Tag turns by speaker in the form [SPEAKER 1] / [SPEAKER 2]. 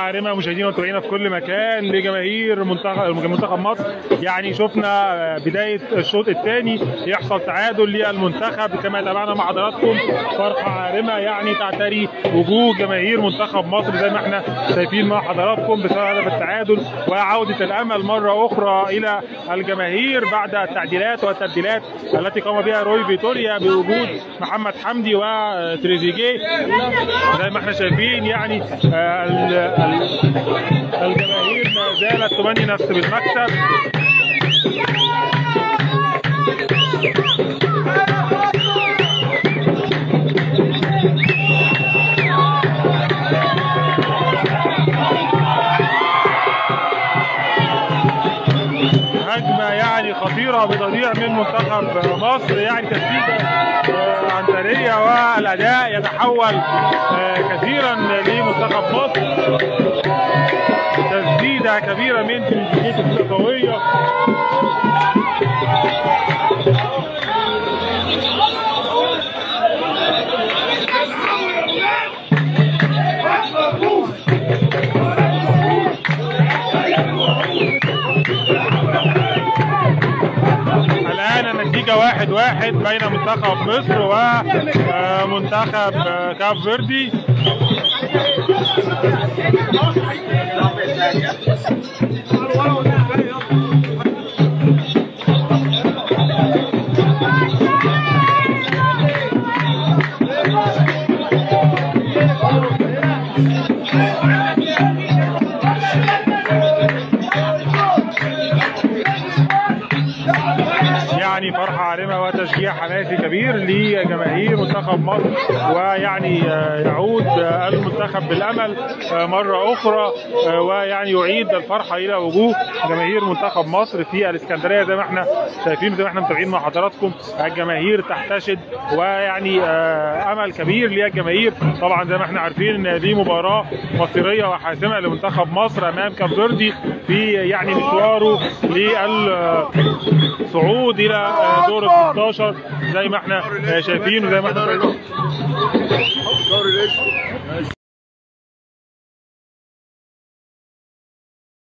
[SPEAKER 1] عارمه مشاهدينا ومتابعينا في كل مكان لجماهير منتخب منتخب مصر يعني شفنا بدايه الشوط الثاني يحصل تعادل للمنتخب كما تابعنا مع حضراتكم فرحه عارمه يعني تعتري وجوه جماهير منتخب مصر زي ما احنا شايفين مع حضراتكم بسبب هدف التعادل وعوده الامل مره اخرى الى الجماهير بعد التعديلات والتبديلات التي قام بها روي فيتوريا بوجود محمد حمدي وتريزيجيه زي ما احنا شايفين يعني آه، ال- ال- الجماهير ما زالت تمني نفس بالمكسب هجمه يعني خطيره بتضيع من منتخب مصر يعني تسديده آه، عنتريه والاداء يتحول آه، كثيرا لمنتخب مصر تسديده كبيره من تريزيجيه تسديده قويه الآن النتيجة واحد واحد بين منتخب مصر ومنتخب كاب فيردي يعني فرحة عارمة وتشجيع حماسي كبير لجماهير منتخب مصر ويعني آه، يعود آه، المنتخب بالأمل آه، مرة أخرى آه، ويعني يعيد الفرحة إلى وجوه جماهير منتخب مصر في الإسكندرية زي ما احنا شايفين زي ما احنا متابعين مع حضراتكم الجماهير تحتشد ويعني آه، أمل كبير للجماهير طبعا زي ما احنا عارفين إن دي مباراة مصيرية وحاسمة لمنتخب مصر أمام كاب فيردي في يعني مشواره للصعود إلى آه، دور ال 16 زي ما احنا آه، شايفين وزي ما احنا شايفين